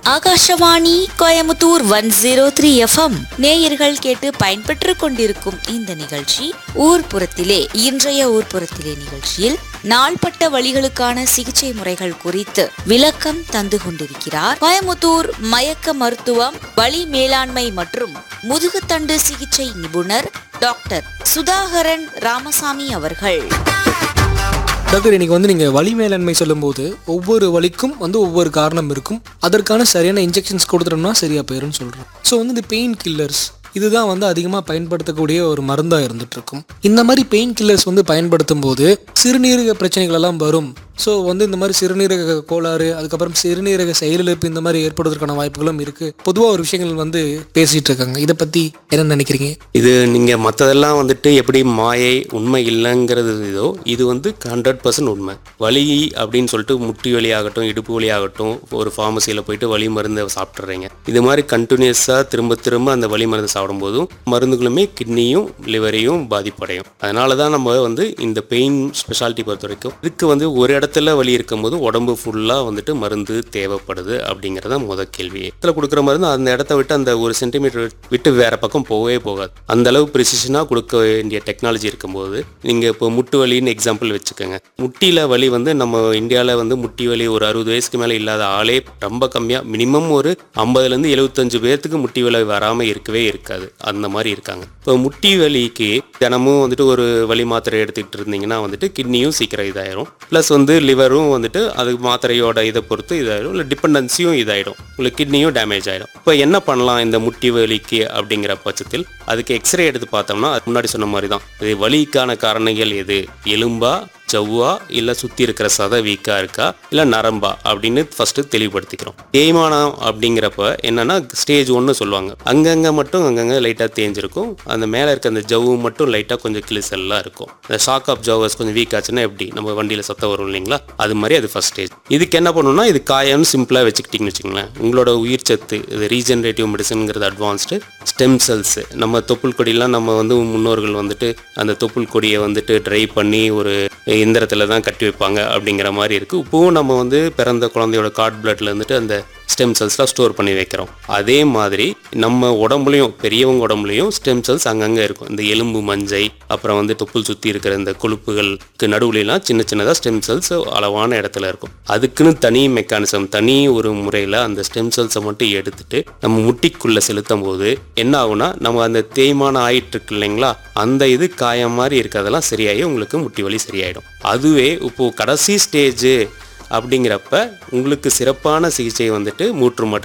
Akashvani Coimbatore one zero three FM நேயர்கள் கேட்டு பயன்பெற்றுக் கொண்டிருக்கும் இந்த நிகழ்ச்சி ஊர்ப்புறத்திலே இன்றைய ஊர்ப்புறத்திலே நிகழ்ச்சியில் நாள்பட்ட வழிகளுக்கான சிகிச்சை முறைகள் குறித்து விளக்கம் தந்து கொண்டிருக்கிறார் கோயமுத்தூர் மயக்க மருத்துவம் வலி மேலாண்மை மற்றும் முதுகுத்தண்டு சிகிச்சை நிபுணர் டாக்டர் சுதாகரன் ராமசாமி அவர்கள் டாக்டர் இன்னைக்கு வந்து நீங்கள் வலி மேலாண்மை சொல்லும்போது ஒவ்வொரு வலிக்கும் வந்து ஒவ்வொரு காரணம் இருக்கும் அதற்கான சரியான இன்ஜெக்ஷன்ஸ் கொடுத்துட்டோம்னா சரியாக போயிடும்னு சொல்கிறோம் ஸோ வந்து இந்த பெயின் கில்லர்ஸ் இதுதான் வந்து அதிகமாக பயன்படுத்தக்கூடிய ஒரு மருந்தாக இருந்துட்டு இருக்கும் இந்த மாதிரி பெயின் கில்லர்ஸ் வந்து பயன்படுத்தும் போது சிறுநீரக பிரச்சனைகள் எல்லாம் வரும் ஸோ வந்து இந்த மாதிரி சிறுநீரக கோளாறு அதுக்கப்புறம் சிறுநீரக செயலிழப்பு இந்த மாதிரி ஏற்படுவதற்கான வாய்ப்புகளும் இருக்குது பொதுவாக ஒரு விஷயங்கள் வந்து பேசிகிட்டு இருக்காங்க இதை பற்றி என்ன நினைக்கிறீங்க இது நீங்கள் மற்றதெல்லாம் வந்துட்டு எப்படி மாயை உண்மை இல்லைங்கிறது இதோ இது வந்து ஹண்ட்ரட் பர்சன்ட் உண்மை வலி அப்படின்னு சொல்லிட்டு முட்டி வலி ஆகட்டும் இடுப்பு வலி ஆகட்டும் ஒரு ஃபார்மசியில் போயிட்டு வலி மருந்தை சாப்பிட்றீங்க இது மாதிரி கண்டினியூஸாக திரும்ப திரும்ப அந்த வலி மருந்து சாப்பிடும்போதும் மருந்துகளுமே கிட்னியும் லிவரையும் பாதிப்படையும் அதனால தான் நம்ம வந்து இந்த பெயின் ஸ்பெஷாலிட்டி பொறுத்த வரைக்கும் இதுக்கு வந்து ஒரு இடத்துல வலி இருக்கும்போது உடம்பு ஃபுல்லாக வந்துட்டு மருந்து தேவைப்படுது அப்படிங்கிறத முத கேள்வி இடத்துல கொடுக்குற மருந்து அந்த இடத்த விட்டு அந்த ஒரு சென்டிமீட்டர் விட்டு வேற பக்கம் போகவே போகாது அந்த அளவு ப்ரிசிஷனாக கொடுக்க வேண்டிய டெக்னாலஜி இருக்கும்போது நீங்கள் இப்போ முட்டு வலின்னு எக்ஸாம்பிள் வச்சுக்கோங்க முட்டியில் வலி வந்து நம்ம இந்தியாவில் வந்து முட்டி வலி ஒரு அறுபது வயசுக்கு மேலே இல்லாத ஆளே ரொம்ப கம்மியாக மினிமம் ஒரு ஐம்பதுலேருந்து எழுபத்தஞ்சு பேர்த்துக்கு முட்டி வலி வராமல் இருக்கவே இருக்காது அந்த மாதிரி இருக்காங்க இப்போ முட்டி வலிக்கு தினமும் வந்துட்டு ஒரு வலி மாத்திரை எடுத்துக்கிட்டு இருந்தீங்கன்னா வந்துட்டு கிட்னியும் சீக்கிரம் இதாயிரும் ப்ளஸ் வந்து லிவரும் வந்துட்டு அது மாத்திரையோட இதை பொறுத்து இதாயிடும் இல்லை டிபெண்டன்சியும் இதாயிடும் உங்களுக்கு கிட்னியும் டேமேஜ் ஆயிடும் இப்போ என்ன பண்ணலாம் இந்த முட்டி வலிக்கு அப்படிங்கிற பட்சத்தில் அதுக்கு எக்ஸ்ரே எடுத்து பார்த்தோம்னா அது முன்னாடி சொன்ன மாதிரி தான் இது வலிக்கான காரணங்கள் எது எலும்பா ஜவ்வா இல்லை சுற்றி இருக்கிற சதை வீக்காக இருக்கா இல்லை நரம்பா அப்படின்னு ஃபஸ்ட்டு தெளிவுபடுத்திக்கிறோம் தேய்மானம் அப்படிங்கிறப்ப என்னன்னா ஸ்டேஜ் ஒன்று சொல்லுவாங்க அங்கங்கே மட்டும் அங்கங்கே லைட்டாக தேஞ்சிருக்கும் அந்த மேலே இருக்க அந்த ஜவ்வு மட்டும் லைட்டாக கொஞ்சம் கிளிசல்லாம் இருக்கும் அந்த ஷாக் ஆஃப் ஜவ்வஸ் கொஞ்சம் வீக் ஆச்சுன்னா எப்படி நம்ம வண்டியில் சத்தம் வரும் இல்லைங்களா அது மாதிரி அது ஃபஸ்ட் ஸ்டேஜ் இதுக்கு என்ன பண்ணணும்னா இது காயம்னு சிம்பிளாக வச்சுக்கிட்டிங்கன்னு வச்சுங்களேன் உங்களோட உயிர் சத்து இது ரீஜெனரேட்டிவ் மெடிசனுங்கிறது அட்வான்ஸ்டு ஸ்டெம் செல்ஸ் நம்ம தொப்புள் கொடியெல்லாம் நம்ம வந்து முன்னோர்கள் வந்துட்டு அந்த தொப்புள் கொடியை வந்துட்டு ட்ரை பண்ணி ஒரு எந்திரத்தில் தான் கட்டி வைப்பாங்க அப்படிங்கிற மாதிரி இருக்குது இப்போவும் நம்ம வந்து பிறந்த குழந்தையோட கார்ட் பிளட்ல இருந்துட்டு அந்த ஸ்டெம் செல்ஸ்லாம் ஸ்டோர் பண்ணி வைக்கிறோம் அதே மாதிரி நம்ம உடம்புலையும் பெரியவங்க உடம்புலையும் ஸ்டெம் செல்ஸ் அங்கங்கே இருக்கும் இந்த எலும்பு மஞ்சை அப்புறம் வந்து தொப்புள் சுற்றி இருக்கிற இந்த கொழுப்புகளுக்கு நடுவுலலாம் சின்ன சின்னதாக ஸ்டெம் செல்ஸ் அளவான இடத்துல இருக்கும் அதுக்குன்னு தனி மெக்கானிசம் தனி ஒரு முறையில் அந்த ஸ்டெம் செல்ஸை மட்டும் எடுத்துட்டு நம்ம முட்டிக்குள்ளே செலுத்தும் போது என்ன ஆகும்னா நம்ம அந்த தேய்மானம் ஆயிட்டு இருக்கு இல்லைங்களா அந்த இது காயம் மாதிரி இருக்கிறதெல்லாம் சரியாகி உங்களுக்கு முட்டி வலி சரியாயிடும் அதுவே இப்போ கடைசி ஸ்டேஜ் அப்படிங்கிறப்ப உங்களுக்கு சிறப்பான சிகிச்சை வந்துட்டு மூட்டு மாற்று